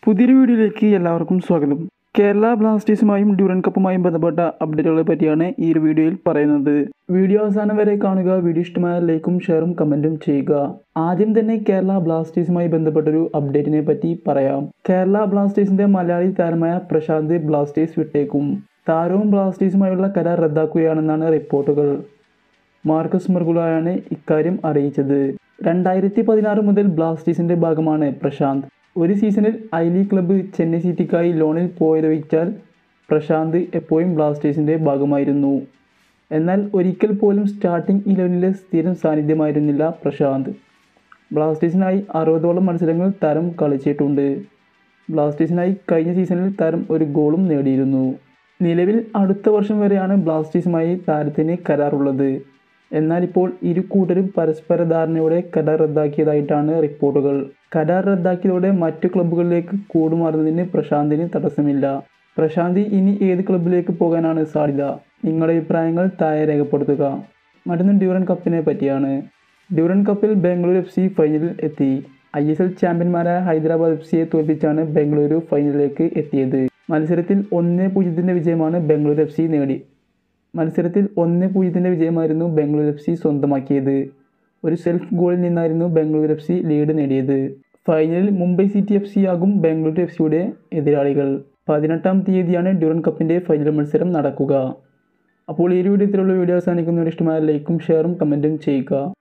പുതിയൊരു വീഡിയോയിലേക്ക് എല്ലാവർക്കും സ്വാഗതം കേരള ബ്ലാസ്റ്റേഴ്സുമായും ഡ്യൂറൻ കപ്പുമായും ബന്ധപ്പെട്ട അപ്ഡേറ്റുകളെ പറ്റിയാണ് ഈ ഒരു വീഡിയോയിൽ പറയുന്നത് വീഡിയോ അവസാനം വരെ കാണുക വീഡിയോ ഇഷ്ടമായ ലൈക്കും ഷെയറും കമൻറ്റും ചെയ്യുക ആദ്യം തന്നെ കേരള ബ്ലാസ്റ്റേഴ്സുമായി ബന്ധപ്പെട്ടൊരു അപ്ഡേറ്റിനെ പറ്റി പറയാം കേരള ബ്ലാസ്റ്റേഴ്സിന്റെ മലയാളി താരമായ പ്രശാന്ത് ബ്ലാസ്റ്റേഴ്സ് വിട്ടേക്കും താരവും ബ്ലാസ്റ്റേഴ്സുമായുള്ള കരാർ റദ്ദാക്കുകയാണെന്നാണ് റിപ്പോർട്ടുകൾ മാർക്കസ് മെർഗുളയാണ് ഇക്കാര്യം അറിയിച്ചത് രണ്ടായിരത്തി പതിനാറ് മുതൽ ബ്ലാസ്റ്റേഴ്സിന്റെ ഭാഗമാണ് പ്രശാന്ത് ഒരു സീസണിൽ ഐ ലീഗ് ക്ലബ്ബ് ചെന്നൈ സിറ്റിക്കായി ലോണിൽ പോയതൊഴിച്ചാൽ പ്രശാന്ത് എപ്പോഴും ബ്ലാസ്റ്റേഴ്സിന്റെ ഭാഗമായിരുന്നു എന്നാൽ ഒരിക്കൽ പോലും സ്റ്റാർട്ടിംഗ് ഇലവനിലെ സ്ഥിരം സാന്നിധ്യമായിരുന്നില്ല പ്രശാന്ത് ബ്ലാസ്റ്റേഴ്സിനായി അറുപതോളം മത്സരങ്ങൾ താരം കളിച്ചിട്ടുണ്ട് ബ്ലാസ്റ്റേഴ്സിനായി കഴിഞ്ഞ സീസണിൽ താരം ഒരു ഗോളും നേടിയിരുന്നു നിലവിൽ അടുത്ത വർഷം വരെയാണ് ബ്ലാസ്റ്റേഴ്സുമായി താരത്തിന് കരാറുള്ളത് എന്നാൽ ഇപ്പോൾ ഇരു കൂട്ടരും പരസ്പര ധാരണയോടെ കരാർ റദ്ദാക്കിയതായിട്ടാണ് റിപ്പോർട്ടുകൾ കരാർ റദ്ദാക്കിയതോടെ മറ്റു ക്ലബ്ബുകളിലേക്ക് കൂടുമാറുന്നതിന് പ്രശാന്തിന് തടസ്സമില്ല പ്രശാന്തി ഇനി ഏത് ക്ലബ്ബിലേക്ക് പോകാനാണ് സാധ്യത നിങ്ങളുടെ അഭിപ്രായങ്ങൾ താഴെ രേഖപ്പെടുത്തുക മറ്റൊന്ന് ഡ്യൂറൻ കപ്പിനെ പറ്റിയാണ് ഡ്യൂറൻ കപ്പിൽ ബാംഗ്ലൂർ എഫ് സി ഫൈനലിൽ എത്തി ഐ എസ് എൽ ചാമ്പ്യന്മാരായ ഹൈദരാബാദ് എഫ് സിയെ തോൽപ്പിച്ചാണ് ബാംഗ്ലൂരു ഫൈനലിലേക്ക് എത്തിയത് മത്സരത്തിൽ ഒന്ന് പൂജ്യത്തിൻ്റെ വിജയമാണ് ബാംഗ്ലൂർ എഫ് സി നേടി മത്സരത്തിൽ ഒന്ന് പൂജ്യത്തിൻ്റെ വിജയമായിരുന്നു ബാംഗ്ലൂർ എഫ് സി സ്വന്തമാക്കിയത് ഒരു സെൽഫ് ഗോളിൽ നിന്നായിരുന്നു ബാംഗ്ലൂർ എഫ് സി ലീഡ് നേടിയത് ഫൈനലിൽ മുംബൈ സിറ്റി എഫ് സി ആകും ബാംഗ്ലൂർ എഫ് സിയുടെ എതിരാളികൾ പതിനെട്ടാം തീയതിയാണ് ഡ്യൂറൻ കപ്പിൻ്റെ ഫൈനൽ മത്സരം നടക്കുക അപ്പോൾ ഈ ഒരു വീഡിയോ ഇത്തരമുള്ള വീഡിയോ അവസാനിക്കുന്നവർ ഇഷ്ടമായ ലൈക്കും ഷെയറും കമൻറ്റും ചെയ്യുക